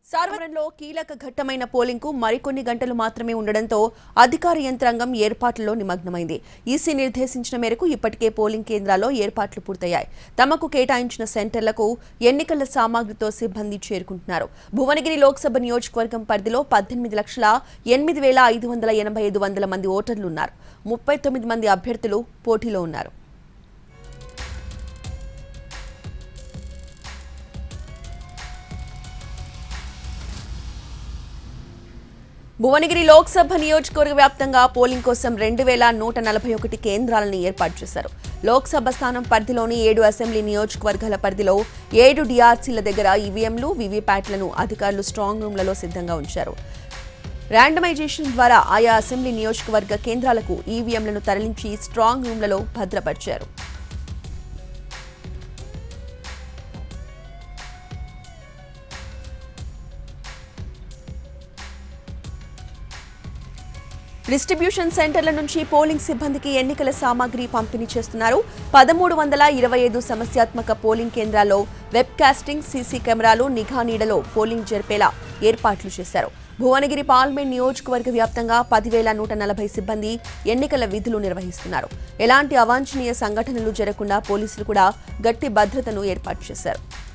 సార్వరంలో కీలక ఘట్టమైన పోలింగ్ కు మరికొన్ని గంటలు మాత్రమే ఉండడంతో అధికార యంత్రాంగం ఏర్పాట్లలో నిమగ్నమైంది ఈసీ నిర్దేశించిన మేరకు ఇప్పటికే పోలింగ్ కేంద్రాల్లో ఏర్పాట్లు పూర్తయ్యాయి తమకు కేటాయించిన సెంటర్లకు ఎన్నికల సామాగ్రితో సిబ్బంది చేరుకుంటున్నారు భువనగిరి లోక్సభ నియోజకవర్గం పరిధిలో పద్దెనిమిది లక్షల ఎనిమిది వేల ఐదు వందల ఎనభై ఐదు వందల మంది ఓటర్లు ఉన్నారు ముప్పై తొమ్మిది మంది అభ్యర్థులు పోటీలో ఉన్నారు భువనగిరి లోక్సభ నియోజకవర్గ వ్యాప్తంగా పోలింగ్ కోసం రెండు వేల నూట నలభై ఒకటి కేంద్రాలను ఏర్పాటు చేశారు లోక్సభ స్థానం పరిధిలోని ఏడు అసెంబ్లీ నియోజకవర్గాల పరిధిలో ఏడు డిఆర్సీల దగ్గర ఈవీఎంలు వీవీప్యాట్లను అధికారులు స్ట్రాంగ్ రూమ్లలో సిద్ధంగా ఉంచారు ర్యాండమైజేషన్ ద్వారా ఆయా అసెంబ్లీ నియోజకవర్గ కేంద్రాలకు ఈవీఎంలను తరలించి స్ట్రాంగ్ రూమ్లలో భద్రపరిచారు డిస్ట్రిబ్యూషన్ సెంటర్ల నుంచి పోలింగ్ సిబ్బందికి ఎన్నికల సామాగ్రి పంపిణీ చేస్తున్నారు పదమూడు వందల ఇరవై ఐదు సమస్యాత్మక పోలింగ్ కేంద్రాల్లో వెబ్ కాస్టింగ్ సీసీ కెమెరాలు నిఘా నీడలో పోలింగ్ జరిపేలా ఏర్పాట్లు చేశారు భువనగిరి పార్లమెంట్ నియోజకవర్గ వ్యాప్తంగా పదివేల నూట నలభై సిబ్బంది ఎన్నికల విధులు నిర్వహిస్తున్నారు ఎలాంటి అవాంఛనీయ సంఘటనలు జరగకుండా పోలీసులు కూడా గట్టి భద్రతను ఏర్పాటు చేశారు